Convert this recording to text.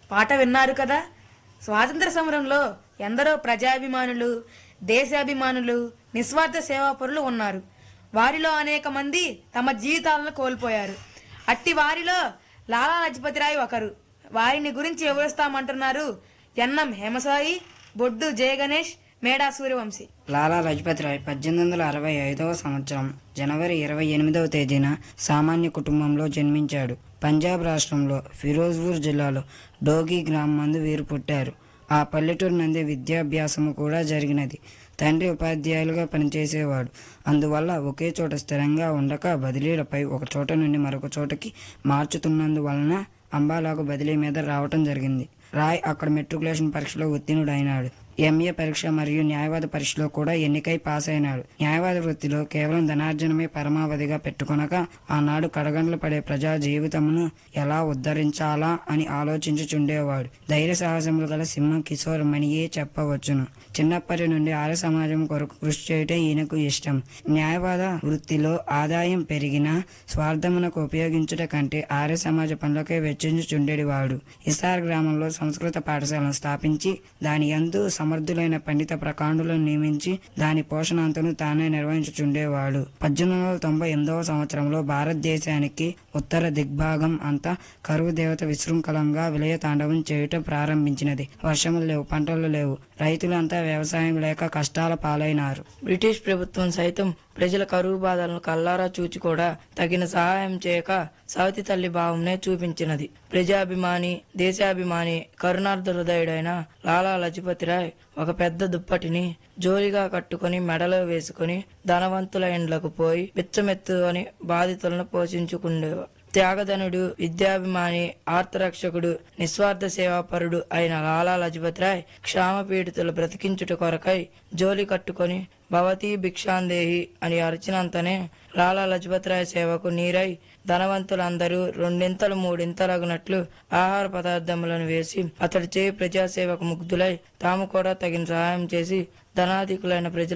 పాట విన్నారు కదా స్వాతంత్ర సమరంలో ఎందరో ప్రజాభిమానులు దేశాభిమానులు నిస్వార్థ సేవాపరులు ఉన్నారు వారిలో అనేక మంది తమ జీవితాలను కోల్పోయారు అట్టి వారిలో లాలా లజపతిరాయ్ ఒకరు వారిని గురించి వివరిస్తామంటున్నారు ఎన్నం హేమసాయి బొడ్డు జయగణేష్ మేడా సూర్యవంశీ లాలా లజపతి రాయ్ పద్దెనిమిది వందల అరవై ఐదవ సంవత్సరం జనవరి ఇరవై ఎనిమిదవ తేదీన సామాన్య కుటుంబంలో జన్మించాడు పంజాబ్ రాష్ట్రంలో ఫిరోజ్పూర్ జిల్లాలో డోగి గ్రామం మందు వీరు పుట్టారు ఆ పల్లెటూరు నందే విద్యాభ్యాసము కూడా జరిగినది తండ్రి ఉపాధ్యాయులుగా పనిచేసేవాడు అందువల్ల ఒకే చోట స్థిరంగా ఉండక బదిలీలపై ఒక చోట నుండి మరొక చోటకి మార్చుతున్నందువలన అంబాలాకు బదిలీ మీద రావటం జరిగింది రాయ్ అక్కడ మెట్రికులేషన్ పరీక్షలో ఉత్తీర్ణుడైనాడు ఎంఏ పరీక్ష మరియు న్యాయవాద పరీక్షలో కూడా ఎన్నికై పాస్ అయినాడు న్యాయవాద వృత్తిలో కేవలం ధనార్జనమే పరమావధిగా పెట్టుకొనక ఆనాడు కడగండ్లు పడే ప్రజా జీవితమును ఎలా ఉద్ధరించాలా అని ఆలోచించుచుండేవాడు ధైర్య సాహసములు గల సింహం కిషోర్ మణియే చెప్పవచ్చును చిన్నప్పటి నుండి ఆర్య సమాజం కొరకు కృషి చేయటం ఈయనకు ఇష్టం న్యాయవాద వృత్తిలో ఆదాయం పెరిగినా స్వార్థమునకు ఉపయోగించుట కంటే ఆర్య సమాజ పనులకే వెచ్చించుచుండేవాడు ఇసార్ గ్రామంలో సంస్కృత పాఠశాలను స్థాపించి దాని యందు సమర్థులైన పండిత ప్రకాండులను నియమించి దాని పోషణాంతను తానే నిర్వహించుచుండేవాడు పద్దెనిమిది వందల తొంభై ఎనిమిదవ సంవత్సరంలో భారతదేశానికి ఉత్తర దిగ్భాగం అంతా కరువు దేవత విశృంఖలంగా విలయ తాండవం చేయటం ప్రారంభించినది వర్షములు లేవు పంటలు లేవు రైతులంతా వ్యవసాయం లేక కష్టాల పాలైనారు బ్రిటిష్ ప్రభుత్వం సైతం ప్రజల కరువు బాధలను కల్లారా చూచి కూడా తగిన సహాయం చేయక సవతి తల్లి భావంనే చూపించినది ప్రజాభిమాని దేశాభిమాని కరుణార్థ హృదయుడైన లాలా లజపతి రాయ్ ఒక పెద్ద దుప్పటిని జోలిగా కట్టుకుని మెడలో వేసుకుని ధనవంతుల ఇండ్లకు పోయి బిచ్చమెత్తుకొని బాధితులను పోషించుకుండేవాడు త్యాగధనుడు విద్యాభిమాని ఆర్తరక్షకుడు నిస్వార్థ సేవాపరుడు అయిన లాలా లజపతి రాయ్ క్షామ పీడితులు బ్రతికించుట కొరకై జోలి కట్టుకొని భవతీ భిక్షాందేహి అని అరిచినంతనే లాలా లజపతి రాయ్ సేవకు నీరై ధనవంతులందరూ రెండింతలు మూడింతలగునట్లు ఆహార పదార్థములను వేసి అతడి చేయి ప్రజాసేవకు ముగ్ధులై తాము కూడా తగిన సహాయం చేసి ధనాధికులైన ప్రజల